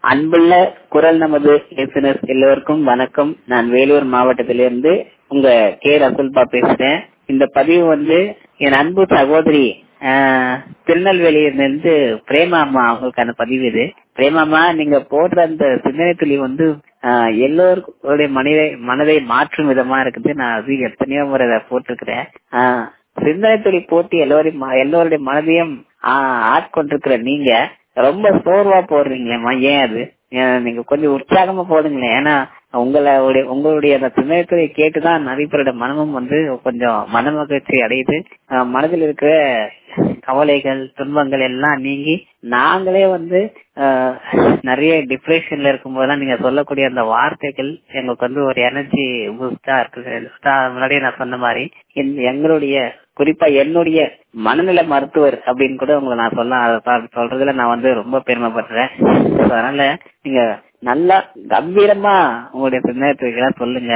அன்புள்ள குரல் நமது லிசனர்ஸ் எல்லோருக்கும் வணக்கம் நான் வேலூர் மாவட்டத்திலிருந்து உங்க கே ரசுல்பா பேசுறேன் இந்த பதிவு வந்து என் அன்பு சகோதரி ஆஹ், திருநெல்வேலியிலிருந்து பிரேமா அம்மா அவங்களுக்கான பதிவு இது பிரேமாமா நீங்க போடுற அந்த சிந்தனை துளி வந்து ஆஹ், எல்லோருடைய மனிதை மனதை மாற்றும் விதமா இருக்குது நான் அது எத்தனையோ முறை அதை போட்டிருக்கிறேன் ஆஹ், சிந்தனை துளி போட்டு எல்லோரையும் ம- எல்லோருடைய மனதையும் ஆஹ், ஆட்கொண்டிருக்கிற நீங்க ரொம்ப சோர்வா போடுறீங்களேம்மா ஏன் அது ஏன் நீங்க கொஞ்சம் உற்சாகமா போடுங்களேன் ஏன்னா உங்களுடைய உங்களுடைய அந்த சிந்தனைத்துறை கேட்டுதான் நிறைய பேரோட மனமும் வந்து கொஞ்சம் மன மகிழ்ச்சி அடையுது ஆஹ் மனதில் இருக்கிற கவலைகள் துன்பங்கள் எல்லாம் நீங்கி நாங்களே வந்து ஆஹ், நிறைய டிப்ரெஷன்ல இருக்கும்போதெல்லாம் நீங்க சொல்லக்கூடிய அந்த வார்த்தைகள் எங்களுக்கு வந்து ஒரு எனர்ஜி பூஸ்டா இருக்கு முன்னாடியே நான் சொன்ன மாதிரி இந்த- எங்களுடைய குறிப்பா என்னுடைய மனநல மருத்துவர் அப்படின்னு கூட உங்களை நான் சொல்ல அதை பா- சொல்றதுல நான் வந்து ரொம்ப பெருமைப்படுறேன் So, அதனால நீங்க நல்லா கம்பீரமா உங்களுடைய சிந்தனைத்துறைகளை சொல்லுங்க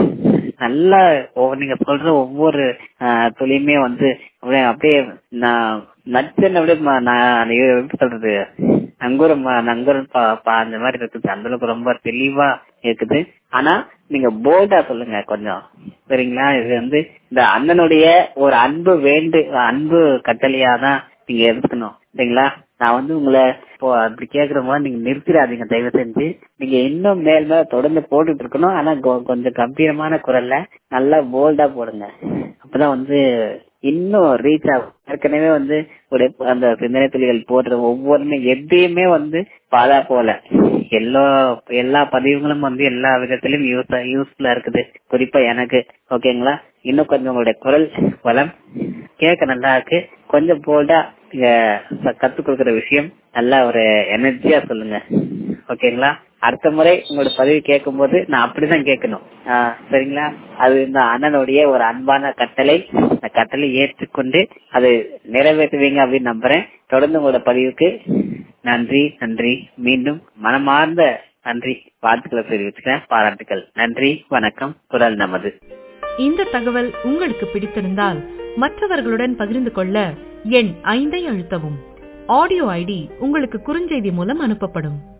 நல்லா ஒவ்வொரு- நீங்க சொல்ற ஒவ்வொரு ஆஹ், துளியுமே வந்து அப்படியே அப்படியே நான் நச்சுன்னு அப்படியே ம- நான் இது எப்படி சொல்றது நங்கூரம் ம- நங்கூரம் பா- பா- அந்த மாதிரி இருக்குது அந்த அளவுக்கு ரொம்ப தெளிவா இருக்குது ஆனா நீங்க போல்டா சொல்லுங்க கொஞ்சம் சரிங்களா இது வந்து இந்த அண்ணனுடைய ஒரு அன்பு வேண்டு அன்பு கட்டளையா தான் நீங்க எடுத்துக்கணும் சரிங்களா நான் வந்து உங்களை இப்போ அப்படி கேக்குற மாதிரி நீங்க நிறுத்திடாதீங்க தயவு செஞ்சு நீங்க இன்னும் மேல் மேல தொடர்ந்து போட்டுட்டு இருக்கணும் ஆனா கொ- கொஞ்சம் கம்பீரமான குரல்ல நல்லா போல்டா போடுங்க அப்பதான் வந்து இன்னும் ரீச் ஆகும் ஏற்கனவே வந்து ஒரு அந்த சிந்தனை துளிகள் போடுற ஒவ்வொருமே எதையுமே வந்து பாதா போல எல்லா எல்லா பதிவுகளும் வந்து எல்லா விதத்திலும் யூஸ் யூஸ்ஃபுல்லா இருக்குது குறிப்பா எனக்கு ஓகேங்களா இன்னும் கொஞ்சம் உங்களுடைய குரல் வளம் கேட்க நல்லா இருக்கு கொஞ்சம் போல்டா நீங்க கத்து கொடுக்கிற விஷயம் நல்லா ஒரு எனர்ஜியா சொல்லுங்க ஓகேங்களா அடுத்த முறை உங்களோட பதிவு கேட்கும் போது நான் அப்படிதான் கேட்கணும் ஆஹ் சரிங்களா அது இந்த அண்ணனுடைய ஒரு அன்பான கட்டளை அந்த கட்டளை ஏற்றுக்கொண்டு அது நிறைவேற்றுவீங்க அப்படின்னு நம்புறேன் தொடர்ந்து உங்களோட பதிவுக்கு நன்றி நன்றி மீண்டும் மனமார்ந்த நன்றி வாழ்த்துக்களை தெரிவிச்சுக்கிறேன் பாராட்டுக்கள் நன்றி வணக்கம் குரல் நமது இந்த தகவல் உங்களுக்கு பிடித்திருந்தால் மற்றவர்களுடன் பகிர்ந்து கொள்ள எண் ஐந்தை அழுத்தவும் ஆடியோ ஐடி உங்களுக்கு குறுஞ்செய்தி மூலம் அனுப்பப்படும்